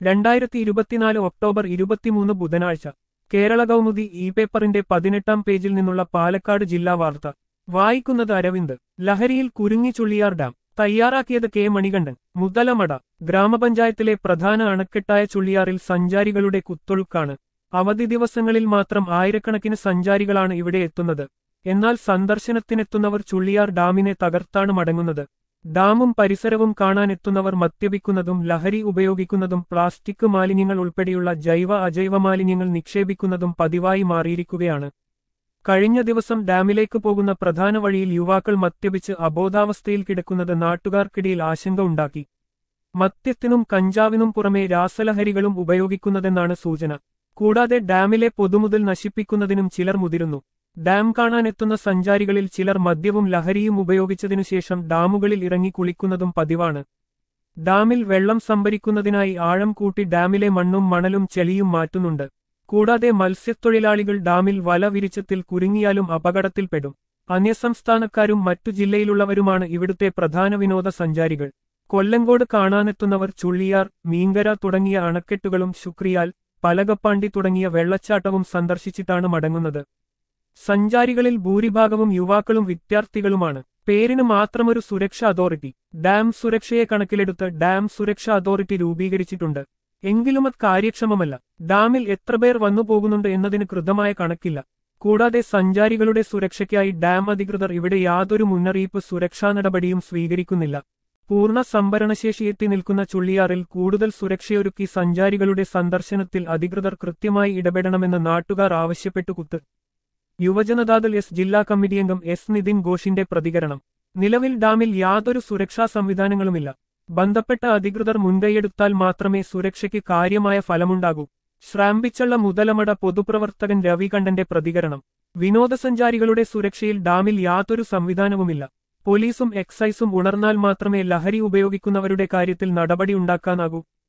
രണ്ടായിരത്തി ഇരുപത്തിനാല് ഒക്ടോബർ ഇരുപത്തിമൂന്ന് ബുധനാഴ്ച കേരള കൗമുദി ഇ പേപ്പറിന്റെ പതിനെട്ടാം പേജിൽ നിന്നുള്ള പാലക്കാട് ജില്ലാ വാർത്ത വായിക്കുന്നത് അരവിന്ദ് ലഹരിയിൽ കുരുങ്ങി ചുള്ളിയാർ ഡാം തയ്യാറാക്കിയത് കെ മണികണ്ഠൻ മുതലമട ഗ്രാമപഞ്ചായത്തിലെ പ്രധാന അണക്കെട്ടായ ചുള്ളിയാറിൽ സഞ്ചാരികളുടെ കുത്തൊഴുക്കാണ് അവധി ദിവസങ്ങളിൽ മാത്രം ആയിരക്കണക്കിന് സഞ്ചാരികളാണ് ഇവിടെ എത്തുന്നത് എന്നാൽ സന്ദർശനത്തിനെത്തുന്നവർ ചുള്ളിയാർ ഡാമിനെ തകർത്താണ് മടങ്ങുന്നത് ഡാമും പരിസരവും കാണാനെത്തുന്നവർ മദ്യപിക്കുന്നതും ലഹരി ഉപയോഗിക്കുന്നതും പ്ലാസ്റ്റിക് മാലിന്യങ്ങൾ ഉൾപ്പെടെയുള്ള ജൈവ അജൈവ മാലിന്യങ്ങൾ നിക്ഷേപിക്കുന്നതും പതിവായി മാറിയിരിക്കുകയാണ് കഴിഞ്ഞ ദിവസം ഡാമിലേക്ക് പോകുന്ന പ്രധാന വഴിയിൽ യുവാക്കൾ മദ്യപിച്ച് അബോധാവസ്ഥയിൽ കിടക്കുന്നത് നാട്ടുകാർക്കിടയിൽ ആശങ്ക ഉണ്ടാക്കി മദ്യത്തിനും കഞ്ചാവിനും പുറമെ രാസലഹരികളും ഉപയോഗിക്കുന്നതെന്നാണ് സൂചന കൂടാതെ ഡാമിലെ പൊതുമുതൽ നശിപ്പിക്കുന്നതിനും ചിലർ മുതിരുന്നു ഡാം കാണാനെത്തുന്ന സഞ്ചാരികളിൽ ചിലർ മദ്യവും ലഹരിയും ഉപയോഗിച്ചതിനു ശേഷം ഡാമുകളിൽ ഇറങ്ങി കുളിക്കുന്നതും പതിവാണ് ഡാമിൽ വെള്ളം സംഭരിക്കുന്നതിനായി ആഴം കൂട്ടി ഡാമിലെ മണ്ണും മണലും ചെളിയും മാറ്റുന്നുണ്ട് കൂടാതെ മത്സ്യത്തൊഴിലാളികൾ ഡാമിൽ വല വിരിച്ചത്തിൽ കുരുങ്ങിയാലും അപകടത്തിൽപ്പെടും അന്യസംസ്ഥാനക്കാരും മറ്റു ജില്ലയിലുള്ളവരുമാണ് ഇവിടുത്തെ പ്രധാന വിനോദസഞ്ചാരികൾ കൊല്ലങ്കോട് കാണാനെത്തുന്നവർ ചുള്ളിയാർ മീങ്കര തുടങ്ങിയ അണക്കെട്ടുകളും ശുക്രിയാൽ പലകപ്പാണ്ടി തുടങ്ങിയ വെള്ളച്ചാട്ടവും സന്ദർശിച്ചിട്ടാണ് മടങ്ങുന്നത് സഞ്ചാരികളിൽ ഭൂരിഭാഗവും യുവാക്കളും വിദ്യാർത്ഥികളുമാണ് പേരിന് മാത്രമൊരു സുരക്ഷാ അതോറിറ്റി ഡാം സുരക്ഷയെ കണക്കിലെടുത്ത് ഡാം സുരക്ഷാ അതോറിറ്റി രൂപീകരിച്ചിട്ടുണ്ട് എങ്കിലും അത് കാര്യക്ഷമമല്ല ഡാമിൽ എത്ര പേർ വന്നു പോകുന്നുണ്ട് എന്നതിന് കൃതമായ കണക്കില്ല കൂടാതെ സഞ്ചാരികളുടെ സുരക്ഷയ്ക്കായി ഡാം അധികൃതർ ഇവിടെ യാതൊരു മുന്നറിയിപ്പ് സുരക്ഷാ നടപടിയും സ്വീകരിക്കുന്നില്ല പൂർണ്ണ സംഭരണശേഷി എത്തി നിൽക്കുന്ന ചുള്ളിയാറിൽ കൂടുതൽ സുരക്ഷയൊരുക്കി സഞ്ചാരികളുടെ സന്ദർശനത്തിൽ അധികൃതർ കൃത്യമായി ഇടപെടണമെന്ന് നാട്ടുകാർ ആവശ്യപ്പെട്ടു കുത്ത് യുവജനതാദൾ എസ് ജില്ലാ കമ്മിറ്റി അംഗം എസ് നിതിൻ ഘോഷിന്റെ പ്രതികരണം നിലവിൽ ഡാമിൽ യാതൊരു സുരക്ഷാ സംവിധാനങ്ങളുമില്ല ബന്ധപ്പെട്ട അധികൃതർ മുൻകൈയെടുത്താൽ മാത്രമേ സുരക്ഷയ്ക്ക് കാര്യമായ ഫലമുണ്ടാകൂ ശ്രാമ്പിച്ചുള്ള മുതലമട പൊതുപ്രവർത്തകൻ രവികണ്ഠന്റെ പ്രതികരണം വിനോദസഞ്ചാരികളുടെ സുരക്ഷയിൽ ഡാമിൽ യാതൊരു സംവിധാനവുമില്ല പോലീസും എക്സൈസും ഉണർന്നാൽ മാത്രമേ ലഹരി ഉപയോഗിക്കുന്നവരുടെ കാര്യത്തിൽ നടപടിയുണ്ടാക്കാനാകൂ